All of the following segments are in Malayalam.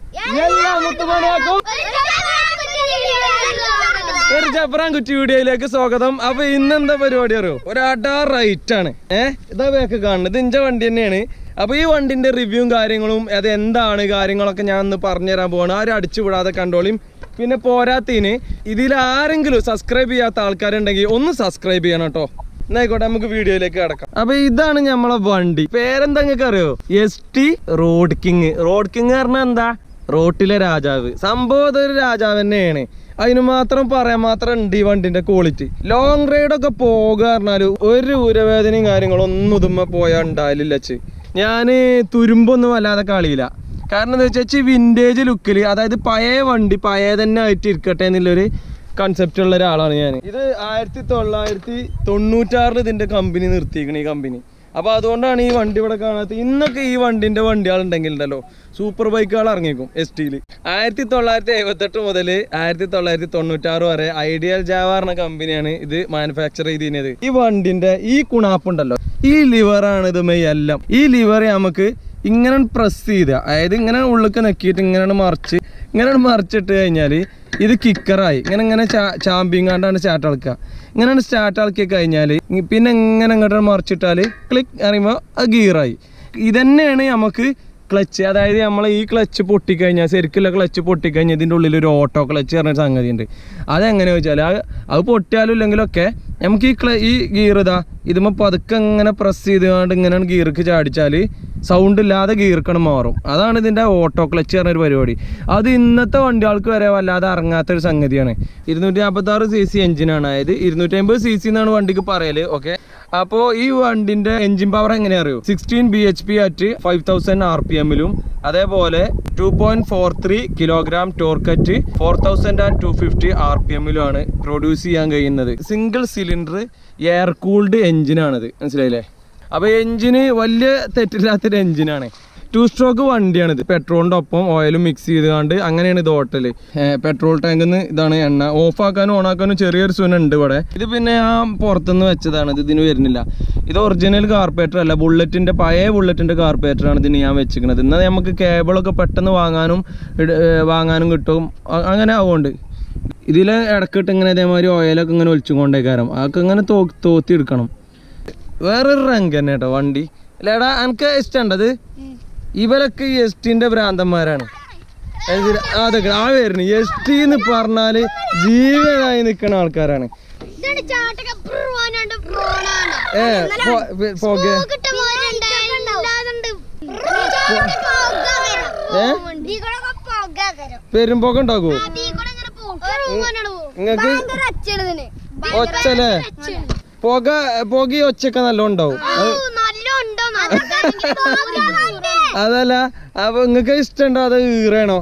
എല്ലാ മുത്തുമണിയാക്കും ഒരു ജബ്രാൻ കുറ്റി വീഡിയോയിലേക്ക് സ്വാഗതം അപ്പൊ ഇന്ന് എന്താ പരിപാടി അറിയോ ഒരു അടാ റൈറ്റ് ആണ് ഏഹ് ഇതാ ബാക്ക് കാണുന്നത് ഇത് ഇഞ്ച വണ്ടി തന്നെയാണ് അപ്പൊ ഈ വണ്ടിന്റെ റിവ്യൂവും കാര്യങ്ങളും അത് എന്താണ് കാര്യങ്ങളൊക്കെ ഞാൻ ഒന്ന് പറഞ്ഞുതരാൻ പോവാണ് ആരും അടിച്ചു വിടാതെ കണ്ടോളിയും പിന്നെ പോരാത്തതിന് ഇതിൽ ആരെങ്കിലും സബ്സ്ക്രൈബ് ചെയ്യാത്ത ആൾക്കാരുണ്ടെങ്കിൽ ഒന്ന് സബ്സ്ക്രൈബ് ചെയ്യണം കേട്ടോ എന്നായിക്കോട്ടെ നമുക്ക് വീഡിയോയിലേക്ക് കിടക്കാം അപ്പൊ ഇതാണ് നമ്മളെ വണ്ടി പേരെന്താ നിങ്ങൾക്ക് അറിയോ S T road king road king പറഞ്ഞാൽ എന്താ റോട്ടിലെ രാജാവ് സംഭവം അതൊരു രാജാവ് തന്നെയാണ് അതിന് മാത്രം പറയാൻ മാത്രം ഉണ്ട് ഈ വണ്ടിന്റെ ക്വാളിറ്റി ലോങ് റൈഡ് ഒക്കെ പോകുക പറഞ്ഞാല് ഒരു ഉരവേദനയും കാര്യങ്ങളും ഒന്നും ഇതുമ്മ പോയാൽ ഉണ്ടാവില്ല ചെ ഞാന് തുരുമ്പൊന്നും വല്ലാതെ കളിയില്ല കാരണം എന്താ വെച്ചാൽ വിന്റേജ് ലുക്കിൽ അതായത് പഴയ വണ്ടി പഴയ തന്നെ ആയിട്ട് ഇരിക്കട്ടെ എന്നുള്ളൊരു കൺസെപ്റ്റ് ഉള്ള ഒരാളാണ് ഞാൻ ഇത് ആയിരത്തി തൊള്ളായിരത്തി തൊണ്ണൂറ്റാറിൽ ഇതിന്റെ കമ്പനി നിർത്തിയിരിക്കണം ഈ കമ്പനി അപ്പൊ അതുകൊണ്ടാണ് ഈ വണ്ടി ഇവിടെ കാണാത്തത് ഇന്നൊക്കെ ഈ വണ്ടിന്റെ വണ്ടികൾ ഉണ്ടെങ്കിൽ ഉണ്ടല്ലോ സൂപ്പർ ബൈക്കുകൾ ഇറങ്ങിക്കും എസ് ടിയിൽ ആയിരത്തി തൊള്ളായിരത്തി എഴുപത്തെട്ട് മുതൽ ആയിരത്തി തൊള്ളായിരത്തി തൊണ്ണൂറ്റാറ് വരെ ഐഡിയൽ ജാവ എന്ന കമ്പനിയാണ് ഇത് മാനുഫാക്ചർ ചെയ്തിരുന്നത് ഈ വണ്ടിന്റെ ഈ കുണാപ്പുണ്ടല്ലോ ഈ ലിവറാണ് ഇത് മെയ് എല്ലാം ഈ ലിവർ നമുക്ക് ഇങ്ങനെ പ്രസ് ചെയ്ത അതായത് ഇങ്ങനെ ഉള്ളിക്ക് നെക്കിയിട്ട് ഇങ്ങനെ മറിച്ച് ഇങ്ങനെ മറിച്ചിട്ട് കഴിഞ്ഞാൽ ഇത് കിക്കറായി ഇങ്ങനെ ഇങ്ങനെ ചാമ്പിങ്ങാണ്ടാണ് സ്റ്റാർട്ട് അളക്കുക ഇങ്ങനെയാണ് സ്റ്റാർട്ട് അളക്കി കഴിഞ്ഞാൽ പിന്നെ ഇങ്ങനെ ഇങ്ങോട്ട് മറിച്ചിട്ടാൽ ക്ലിക്ക് അറിയുമ്പോൾ അത് ഗിയറായി ഇതന്നെയാണ് നമുക്ക് ക്ലച്ച് അതായത് നമ്മൾ ഈ ക്ലച്ച് പൊട്ടിക്കഴിഞ്ഞാൽ ശരിക്കുള്ള ക്ലച്ച് പൊട്ടിക്കഴിഞ്ഞാൽ ഇതിൻ്റെ ഉള്ളിൽ ഒരു ഓട്ടോ ക്ലച്ച് പറഞ്ഞ സംഗതി ഉണ്ട് അതെങ്ങനെ വെച്ചാൽ അത് പൊട്ടിയാലും ഇല്ലെങ്കിലൊക്കെ നമുക്ക് ഈ ക്ല ഈ ഗിയർ ഇതാ ഇതുമ്പോൾ പതുക്കെ ഇങ്ങനെ പ്രസ് ചെയ്തുകൊണ്ട് ഇങ്ങനെ ഗിയർക്ക് ചാടിച്ചാൽ സൗണ്ട് ഇല്ലാതെ ഗിയർക്കണം മാറും അതാണ് ഇതിൻ്റെ ഓട്ടോ ക്ലച്ച് പറഞ്ഞൊരു പരിപാടി അത് ഇന്നത്തെ വണ്ടികൾക്ക് വരെ വല്ലാതെ ഇറങ്ങാത്തൊരു സംഗതിയാണ് ഇരുന്നൂറ്റി നാൽപ്പത്താറ് സി സി എഞ്ചിനാണ് അതായത് ഇരുന്നൂറ്റി അമ്പത് സി സി എന്നാണ് വണ്ടിക്ക് പറയല് ഓക്കെ അപ്പോൾ ഈ വണ്ടിന്റെ എഞ്ചിൻ പവർ എങ്ങനെ അറിയോ sixteen B H P at five thousand R P എമ്മിലും അതേപോലെ two point four three kilogram ടോർക്കറ്റ് four thousand and two fifty R P എമ്മിലുമാണ് പ്രൊഡ്യൂസ് ചെയ്യാൻ കഴിയുന്നത് സിംഗിൾ സിലിണ്ടർ എയർ കൂൾഡ് എഞ്ചിനാണിത് മനസ്സിലായില്ലേ അപ്പോൾ എഞ്ചിന് വലിയ തെറ്റില്ലാത്തൊരു എഞ്ചിനാണ് ടു സ്ട്രോക്ക് വണ്ടിയാണിത് പെട്രോളിൻ്റെ ഒപ്പം ഓയിലും മിക്സ് ചെയ്തുകൊണ്ട് അങ്ങനെയാണ് ഇത് ഓട്ടല് പെട്രോൾ ടാങ്കിൽ നിന്ന് ഇതാണ് എണ്ണ ഓഫ് ആക്കാനും ഓൺ ആക്കാനും ചെറിയൊരു സുന ഉണ്ട് ഇവിടെ ഇത് പിന്നെ ആ പുറത്തുനിന്ന് വെച്ചതാണ് ഇത് ഇതിന് വരുന്നില്ല ഇത് ഒറിജിനൽ കാർപ്പറേറ്റർ അല്ല ബുള്ളറ്റിന്റെ പഴയ ബുള്ളറ്റിന്റെ കാർപ്പറേറ്ററാണ് ഇതിന് ഞാൻ വെച്ചിരിക്കുന്നത് എന്നാൽ നമുക്ക് കേബിളൊക്കെ പെട്ടെന്ന് വാങ്ങാനും ഇട- ഏ, വാങ്ങാനും കിട്ടും അ- അങ്ങനെ ആവുകൊണ്ട് ഇതിൽ ഇടക്കിട്ട് ഇങ്ങനെ ഇതേമാതിരി ഓയിലൊക്കെ ഇങ്ങനെ ഒലിച്ചും കൊണ്ടേക്കാരം അതൊക്കെ ഇങ്ങനെ തോ തോത്തി എടുക്കണം വേറൊരു റാങ്ക് തന്നെ കേട്ടോ വണ്ടി അല്ലേടാ എനിക്ക് ഇഷ്ടമുണ്ടത് ഇവരൊക്കെ ഈ എസ് ടിന്റെ ഭ്രാന്തന്മാരാണ് എന്തിന്? ആ, അതൊക്കെ ആ വരുന്നു എസ് ടി എന്ന് പറഞ്ഞാല് ജീവനായി നിൽക്കുന്ന ആൾക്കാരാണ് ഇതാണ് ചാട്ടൊക്കെ പ്രൂവാനുണ്ട് പ്രോണാണ് ഏ പോ- പോ- പോകെ കിട്ട പോലെ ഉണ്ടാകുന്നുണ്ട് ഏ പെരുമ്പോക ഉണ്ടാക്കുവോ നിങ്ങക്ക് ഒച്ചല്ലേ പുക പുക ഈ ഒച്ചയൊക്കെ നല്ല ഉണ്ടാവും അത് അതല്ല അപ്പൊ നിങ്ങക്ക് ഇഷ്ടമുണ്ടോ അത് ഈറയാണോ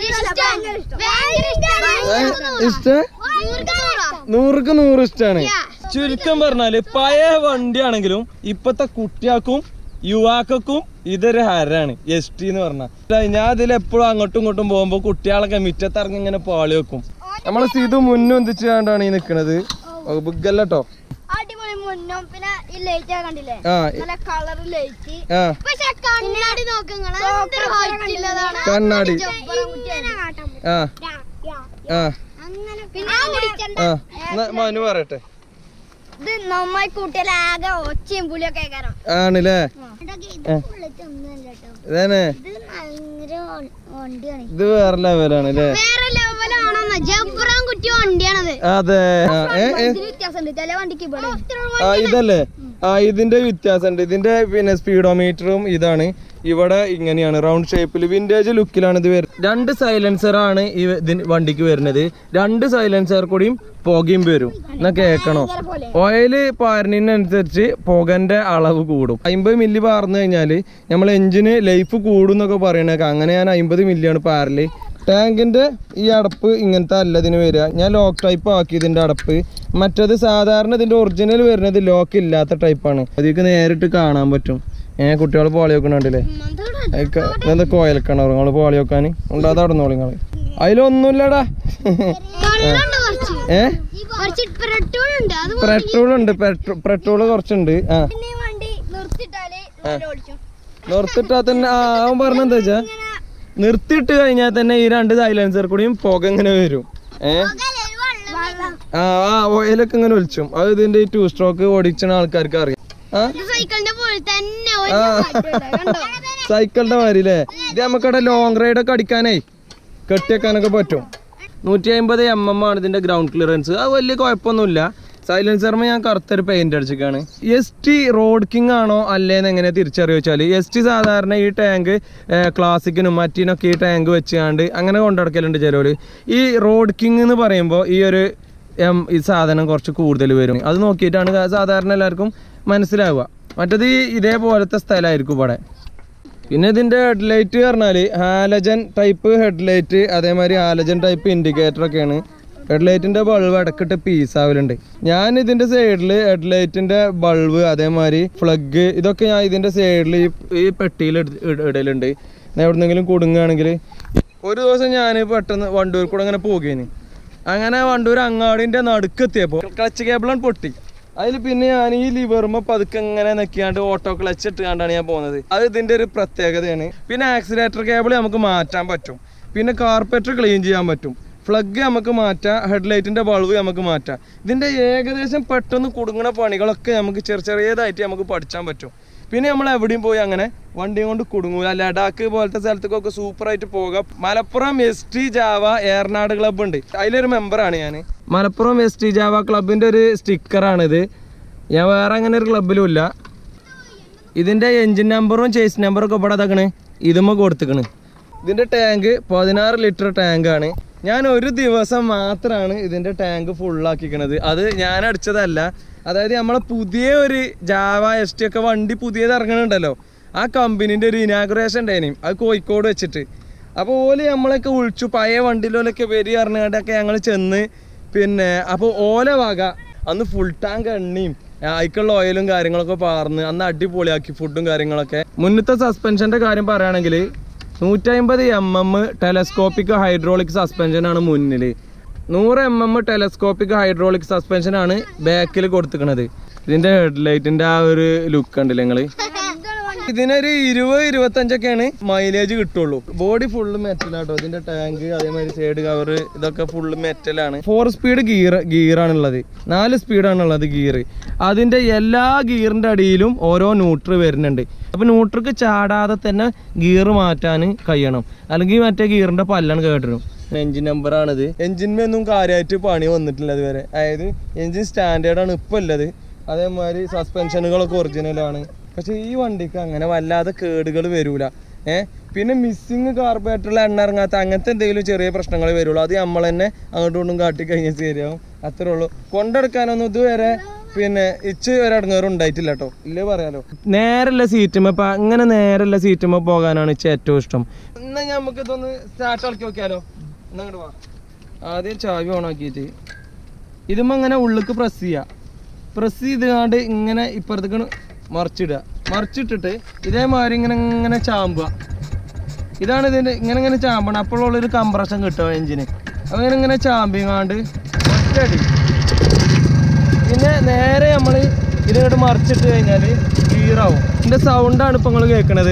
ഇഷ്ട നൂറുക്ക് നൂറ് ഇഷ്ടാണ് ചുരുക്കം പറഞ്ഞാല് പഴയ വണ്ടിയാണെങ്കിലും ഇപ്പത്തെ കുട്ടിയാക്കും യുവാക്കൾക്കും ഇതൊരു ഹരാണ് എസ് ടി എന്ന് പറഞ്ഞാൽ ഞാൻ ഇതിൽ എപ്പോഴും അങ്ങോട്ടും ഇങ്ങോട്ടും പോകുമ്പോ കുട്ടികളൊക്കെ മുറ്റത്തിറങ്ങി ഇങ്ങനെ പാളി വെക്കും നമ്മളെ സീതു മുന്നൊന്തിച്ച് കണ്ടാണ് ഈ നിക്കണത് ബുഗല്ലോ അടിപൊളി മുന്നും പിന്നെ ഈ ലൈറ്റ് കണ്ടില്ലേ ആ നല്ല കളർ ലൈറ്റ് ആ പക്ഷെ കണ്ണാടി നോക്കുങ്ങള് എന്തൊരു height ഉള്ളതാണ്. കണ്ണാടി ജബ്ബറം കുട്ടിയാണ്. ആ ആ അങ്ങനെ പിന്നെ വിളിക്കണ്ട. ആ എന്നാ മനു പറയട്ടെ ഇത് നന്നായി കൂട്ടിയാൽ ആകെ ഒച്ചയും പുളിയൊക്കെ കേൾക്കാറോ ആണല്ലേ ഇത് ബുള്ളറ്റ് ഒന്നുമല്ല കേട്ടോ ഇതന്നെ ഇത് ഭയങ്കര വണ്ടിയാണ് ഇത് വേറെ ലെവലാണ് അല്ലേ വേറെ ലെവലാണെന്ന് ജബ്ബറാൻ കുറ്റി വണ്ടിയാണത് അതെ ആ ഏ ഏ വ്യത്യാസമുണ്ട് ചില വണ്ടിക്ക് ഇവിടെ ആ ഇതല്ലേ ആ ഇതിന്റെ വ്യത്യാസമുണ്ട് ഇതിന്റെ പിന്നെ സ്പീഡോമീറ്ററും ഇതാണ് ഇവിടെ ഇങ്ങനെയാണ് റൗണ്ട് ഷേപ്പിൽ വിന്റേജ് ലുക്കിലാണ് ഇത് വരുന്നത് രണ്ട് സൈലൻസർ ആണ് ഈ ഇതിന് വണ്ടിക്ക് വരുന്നത് രണ്ട് സൈലൻസർ കൂടിയും പുകയും വരും എന്നാ കേക്കണോ ഓയില് പാരുന്നതിനനുസരിച്ച് പുകന്റെ അളവ് കൂടും അമ്പത് മില്ലി പാർന്നു കഴിഞ്ഞാല് നമ്മൾ എഞ്ചിന് ലൈഫ് കൂടും എന്നൊക്കെ പറയണേക്കാം അങ്ങനെ ഞാൻ അമ്പത് മില്ലിയാണ് പാരല് ടാങ്കിന്റെ ഈ അടപ്പ് ഇങ്ങനത്തെ അല്ല ഇതിന് വരിക ഞാൻ ലോക്ക് ടൈപ്പ് ആക്കി ഇതിന്റെ അടപ്പ് മറ്റത് സാധാരണ ഇതിന്റെ ഒറിജിനൽ വരുന്നത് ലോക്ക് ഇല്ലാത്ത ടൈപ്പാണ് അതിക്ക് നേരിട്ട് കാണാൻ പറ്റും ഏ കുട്ടികൾ പോളി വെക്കണുണ്ടല്ലേ എന്താ കോയൽ കിണർ നിങ്ങൾ പോളി വെക്കാൻ ഉണ്ടാതെ നടന്നോളി നിങ്ങൾ അതിലൊന്നുമില്ലടാ കള്ളുണ്ട് കുറച്ച് ഏ കുറച്ച് പെട്രോൾ ഉണ്ട് അത് പെട്രോൾ ഉണ്ട് പെട്രോൾ കുറച്ചുണ്ട് ആ പിന്നെ ഈ വണ്ടി നിർത്തിട്ടാല് നല്ല ഓടിച്ചു നിർത്തിട്ടാ തന്നെ ആ അവൻ പറഞ്ഞെന്താ വെച്ചാ നിർത്തിയിട്ട് കഴിഞ്ഞാൽ തന്നെ ഈ രണ്ട് സൈലൻസർ കൂടിയും പുക ഇങ്ങനെ വരും ഏ ആ ആ ഓയിലൊക്കെ ഇങ്ങനെ ഒലിച്ചും അത് ഇതിന്റെ ഈ ടൂ സ്ട്രോക്ക് ഓടിച്ചണ ആൾക്കാർക്ക് അറിയാം ആ സൈക്കിളിന്റെ പോലെ തന്നെ ആ സൈക്കിളിന്റെ മാതിരി അല്ലേ ഇത് നമുക്കവിടെ ലോങ് റൈഡ് ഒക്കെ അടിക്കാനേ കെട്ടിവെക്കാനൊക്കെ പറ്റും നൂറ്റി അമ്പത് എം എം ആണ് ഇതിന്റെ ഗ്രൗണ്ട് ക്ലിയറൻസ് അത് വലിയ കുഴപ്പമൊന്നുമില്ല സൈലൻസർമ ഞാൻ കറുത്തൊരു പെയിന്റ് അടിച്ചിക്കാണ് എസ് ടി റോഡ് കിങ് ആണോ അല്ലേന്ന് എങ്ങനെ തിരിച്ചറിയോ വെച്ചാൽ എസ് ടി സാധാരണ ഈ ടാങ്ക് ക്ലാസിക്കിനും മറ്റിനൊക്കെ ഈ ടാങ്ക് വെച്ചുകൊണ്ട് അങ്ങനെ കൊണ്ടുനടക്കലുണ്ട് ചിലവർ ഈ റോഡ് കിങ് എന്ന് പറയുമ്പോൾ ഈ ഒരു എം ഈ സാധനം കുറച്ച് കൂടുതൽ വരും അത് നോക്കിയിട്ടാണ് സാധാരണ എല്ലാവർക്കും മനസ്സിലാവുക മറ്റത് ഈ ഇതേപോലത്തെ സ്ഥലമായിരിക്കും ഇവിടെ പിന്നെ ഇതിന്റെ ഹെഡ്ലൈറ്റ് പറഞ്ഞാൽ ഹാലജൻ ടൈപ്പ് ഹെഡ്ലൈറ്റ് അതേമാതിരി ഹാലജൻ ടൈപ്പ് ഇൻഡിക്കേറ്റർ ഒക്കെയാണ് ഹെഡ്ലൈറ്റിന്റെ ബൾബ് ഇടക്കിട്ട് പീസ് ആവലുണ്ട് ഞാൻ ഇതിന്റെ സൈഡിൽ ഹെഡ്ലൈറ്റിന്റെ ബൾബ് അതേമാതിരി ഫ്ലഗ് ഇതൊക്കെ ഞാൻ ഇതിന്റെ സൈഡിൽ ഈ ഈ പെട്ടിയിൽ ഇടലുണ്ട് എവിടെന്നെങ്കിലും കുടുങ്ങുകയാണെങ്കിൽ ഒരു ദിവസം ഞാൻ പെട്ടെന്ന് വണ്ടൂർ കൂടെ അങ്ങനെ പോകുകയാണ് അങ്ങനെ വണ്ടൂർ അങ്ങാടിന്റെ നടുക്കെത്തിയപ്പോൾ ക്ലച്ച് കേബിളാണ് പൊട്ടി അതിൽ പിന്നെ ഞാൻ ഈ ലിവറുമ്പോ പതുക്കെ ഇങ്ങനെ നെക്കിയാണ്ട് ഓട്ടോ ക്ലച്ച് ഇട്ടുകൊണ്ടാണ് ഞാൻ പോകുന്നത് അത് ഇതിന്റെ ഒരു പ്രത്യേകതയാണ് പിന്നെ ആക്സിലേറ്റർ കേബിൾ നമുക്ക് മാറ്റാൻ പറ്റും പിന്നെ കാർപ്പറ്റർ ക്ലീൻ ചെയ്യാൻ പറ്റും ഫ്ലഗ് നമുക്ക് മാറ്റാം ഹെഡ്ലൈറ്റിന്റെ ബൾബ് നമുക്ക് മാറ്റാം ഇതിന്റെ ഏകദേശം പെട്ടെന്ന് കുടുങ്ങുന്ന പണികളൊക്കെ നമുക്ക് ചെറിയ ചെറിയതായിട്ട് നമുക്ക് പഠിച്ചാൻ പറ്റും പിന്നെ നമ്മൾ എവിടെയും പോയി അങ്ങനെ വണ്ടിയും കൊണ്ട് കുടുങ്ങൂല ലഡാക്ക് പോലത്തെ സ്ഥലത്തേക്കൊക്കെ സൂപ്പറായിട്ട് പോകാം Malappuram S T Jawa Eranad club ഉണ്ട് അതിലൊരു മെമ്പറാണ് ഞാൻ മലപ്പുറം എസ് ടി ജാവ ക്ലബിൻ്റെ ഒരു സ്റ്റിക്കറാണിത് ഞാൻ വേറെ അങ്ങനെ ഒരു ക്ലബിലും ഇല്ല ഇതിൻ്റെ എൻജിൻ നമ്പറും ചേസ് നമ്പറും ഒക്കെ ഇവിടെ ഇതാക്കണ് ഇതുമ്മ കൊടുത്തിക്കണ് ഇതിൻ്റെ ടാങ്ക് പതിനാറ് ലിറ്റർ ടാങ്കാണ് ഞാൻ ഒരു ദിവസം മാത്രമാണ് ഇതിൻ്റെ ടാങ്ക് ഫുള്ളാക്കിക്കണത് അത് ഞാൻ അടിച്ചതല്ല അതായത് നമ്മളെ പുതിയ ഒരു ജാവ എസ് ടി ഒക്കെ വണ്ടി പുതിയത് ഇറങ്ങണുണ്ടല്ലോ ആ കമ്പനീൻ്റെ ഒരു ഇനാഗുറേഷൻ ഉണ്ടായിനും അത് കോഴിക്കോട് വെച്ചിട്ട് അപ്പോൾ ഓല് നമ്മളൊക്കെ വിളിച്ചു പഴയ വണ്ടിയിലൊക്കെ വരി അറിഞ്ഞാണ്ടൊക്കെ ഞങ്ങൾ ചെന്ന് പിന്നെ അപ്പോൾ ഓല വക അന്ന് ഫുൾ ടാങ്ക് എണ്ണയും അതിക്കുള്ള ഓയിലും കാര്യങ്ങളൊക്കെ പാർന്ന് അന്ന് അടിപൊളിയാക്കി ഫുഡും കാര്യങ്ങളൊക്കെ മുന്നത്തെ സസ്പെൻഷന്റെ കാര്യം പറയുകയാണെങ്കിൽ നൂറ്റമ്പത് എം എം ടെലസ്കോപ്പിക് ഹൈഡ്രോളിക് സസ്പെൻഷനാണ് മുന്നിൽ നൂറ് എം എം ടെലസ്കോപ്പിക് ഹൈഡ്രോളിക് സസ്പെൻഷനാണ് ബാക്കിൽ കൊടുത്തിക്കണത് ഇതിന്റെ ഹെഡ്ലൈറ്റിന്റെ ആ ഒരു ലുക്ക് ഉണ്ടല്ലേ നിങ്ങള് ഇതിനൊരു ഇരുപത് ഇരുപത്തഞ്ചൊക്കെയാണ് മൈലേജ് കിട്ടുള്ളൂ ബോഡി ഫുള്ള് മെറ്റലാട്ടോ ഇതിന്റെ ടാങ്ക് അതേമാതിരി സൈഡ് കവർ ഇതൊക്കെ ഫുള്ള് മെറ്റലാണ് ഫോർ സ്പീഡ് ഗിയർ ഗിയറാണുള്ളത് നാല് സ്പീഡാണുള്ളത് ഗിയർ അതിന്റെ എല്ലാ ഗിയറിന്റെ അടിയിലും ഓരോ ന്യൂട്ര് വരുന്നുണ്ട് അപ്പൊ ന്യൂട്രിക്ക് ചാടാതെ തന്നെ ഗിയർ മാറ്റാൻ കഴിയണം അല്ലെങ്കിൽ മറ്റേ ഗിയറിന്റെ പല്ലാണ് കേട്ടിരും എഞ്ചിൻ നമ്പറാണിത് എഞ്ചിന്മൊന്നും കാര്യമായിട്ട് പണി വന്നിട്ടില്ല ഇതുവരെ അതായത് എഞ്ചിൻ സ്റ്റാൻഡേർഡാണ് ഇപ്പോൾ ഉള്ളത് അതേമാതിരി സസ്പെൻഷനുകളൊക്കെ ഒറിജിനലാണ് പക്ഷെ ഈ വണ്ടിക്ക് അങ്ങനെ വല്ലാതെ കേടുകൾ വരൂല ഏഹ് പിന്നെ മിസ്സിങ് കാർബറേറ്ററിൽ എണ്ണ ഇറങ്ങാത്ത അങ്ങനത്തെ എന്തെങ്കിലും ചെറിയ പ്രശ്നങ്ങൾ വരുള്ളൂ അത് നമ്മൾ തന്നെ അങ്ങോട്ടും ഇങ്ങോട്ടും കാട്ടി കഴിഞ്ഞാൽ ശരിയാവും അത്രേ ഉള്ളൂ കൊണ്ടെടുക്കാനൊന്നും ഇതുവരെ പിന്നെ ഇച്ച് ഒരു അടങ്ങേറും ഉണ്ടായിട്ടില്ല കേട്ടോ ഇല്ലേ പറയാലോ നേരല്ല സീറ്റുമ്മ ഇപ്പൊ അങ്ങനെ നേരല്ല സീറ്റുമ്മ പോകാനാണ് ഇച്ച് ഏറ്റവും ഇഷ്ടം എന്നാ നമുക്ക് ഇതൊന്ന് സ്റ്റാർട്ട് ആക്കി നോക്കിയാലോ എന്നാ ഇങ്ങോട്ട് വാ ആദ്യം ചാവി ഓൺ ആക്കിയിട്ട് ഇതുമ്മ അങ്ങനെ ഉള്ളിക്ക് പ്രസ് ചെയ്യുക പ്രസ് ചെയ്തുകൊണ്ട് ഇങ്ങനെ ഇപ്പുറത്തേക്ക് മറിച്ചിടുക മറിച്ചിട്ടിട്ട് ഇതേമാതിരി ഇങ്ങനെ ഇങ്ങനെ ചാമ്പുക ഇതാണ് ഇതിൻ്റെ ഇങ്ങനെ ഇങ്ങനെ ചാമ്പണം അപ്പോഴുള്ളൊരു കംപ്രഷൻ കിട്ടും എഞ്ചിന് അങ്ങനെ ഇങ്ങനെ ചാമ്പിങ്ങാണ്ട് ഒറ്റയടി പിന്നെ നേരെ നമ്മൾ ഇതിങ്ങോട്ട് മറിച്ചിട്ട് കഴിഞ്ഞാൽ ഗീറാവും ഇതിൻ്റെ സൗണ്ടാണ് ഇപ്പം നിങ്ങൾ കേൾക്കണത്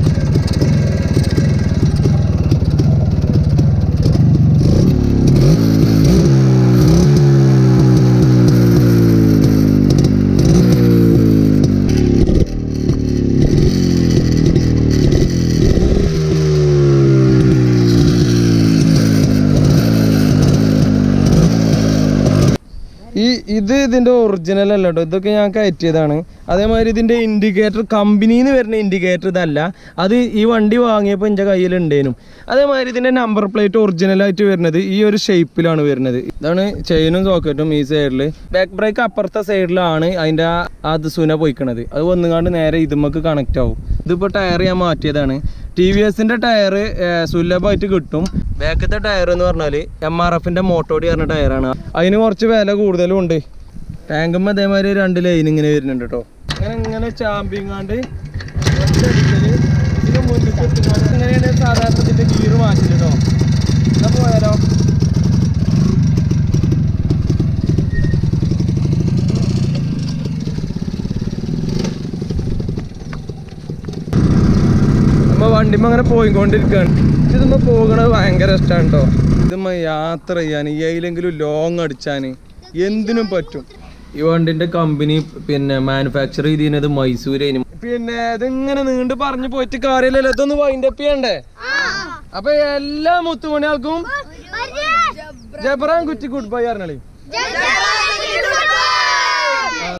ഈ ഇത് ഇതിന്റെ ഒറിജിനൽ അല്ല കേട്ടോ ഇതൊക്കെ ഞാൻ കയറ്റിയതാണ് അതേമാതിരി ഇതിന്റെ ഇൻഡിക്കേറ്റർ കമ്പനിയിൽ നിന്ന് വരുന്ന ഇൻഡിക്കേറ്റർ ഇതല്ല അത് ഈ വണ്ടി വാങ്ങിയപ്പോൾ എൻ്റെ കയ്യിൽ ഉണ്ടേനും അതേമാതിരി ഇതിന്റെ നമ്പർ പ്ലേറ്റ് ഒറിജിനൽ ആയിട്ട് വരുന്നത് ഈ ഒരു ഷേപ്പിലാണ് വരുന്നത് ഇതാണ് ചെയിനും സോക്കറ്റും ഈ സൈഡിൽ ബാക്ക് ബ്രേക്ക് അപ്പുറത്തെ സൈഡിലാണ് അതിന്റെ ആ അത് സുന പോയിക്കണത് അത് വന്നുകാണ്ട് നേരെ ഇതുമ്മക്ക് കണക്ട് ആവും ഇതിപ്പോൾ ടയർ ഞാൻ മാറ്റിയതാണ് ടി വി എസിന്റെ ടയർ സുലഭമായിട്ട് കിട്ടും ബാക്കത്തെ ടയർ എന്ന് പറഞ്ഞാൽ എം ആർ എഫിന്റെ മോട്ടോടി പറഞ്ഞ ടയറാണ് അതിന് കുറച്ച് വില കൂടുതലും ഉണ്ട് ടാങ്കുമ്പോൾ അതേമാതിരി രണ്ട് ലൈൻ ഇങ്ങനെ വരുന്നുണ്ട് കേട്ടോ അങ്ങനെ ഇങ്ങനെ ചാമ്പിങ്ങാണ്ട് ഒറ്റയടിക്കല് ഇതിന് മുന്നിൽ എത്തിങ്ങാണ്ട് ഇങ്ങനെയാണ് സാധാരണ ഇതിന്റെ ഗീർ മാറ്റില്ല കേട്ടോ എന്നാ പോയാലോ നമ്മ വണ്ടിമ്മ അങ്ങനെ പോയിക്കൊണ്ടിരിക്കുകയാണ് ഇതുമ്മ പോകണത് ഭയങ്കര ഇഷ്ടമാണ് കേട്ടോ ഇതുമ്മ യാത്ര ചെയ്യാൻ ഏതിലെങ്കിലും ലോങ് അടിച്ചാൻ എന്തിനും പറ്റും ഈ വണ്ടിന്റെ കമ്പനി പിന്നെ മാനുഫാക്ചർ ചെയ്തിരുന്നത് മൈസൂരേനും പിന്നെ ഇതിങ്ങനെ നീണ്ട് പറഞ്ഞു പോയിട്ട് കാര്യമില്ലല്ലോ ഇതൊന്ന് വൈൻഡപ്പ് ചെയ്യണ്ടേ അപ്പൊ എല്ലാ മുത്തുമണികൾക്കും ജബറാൻ കുറ്റി ഗുഡ് ബൈ അറിഞ്ഞളി ജയ്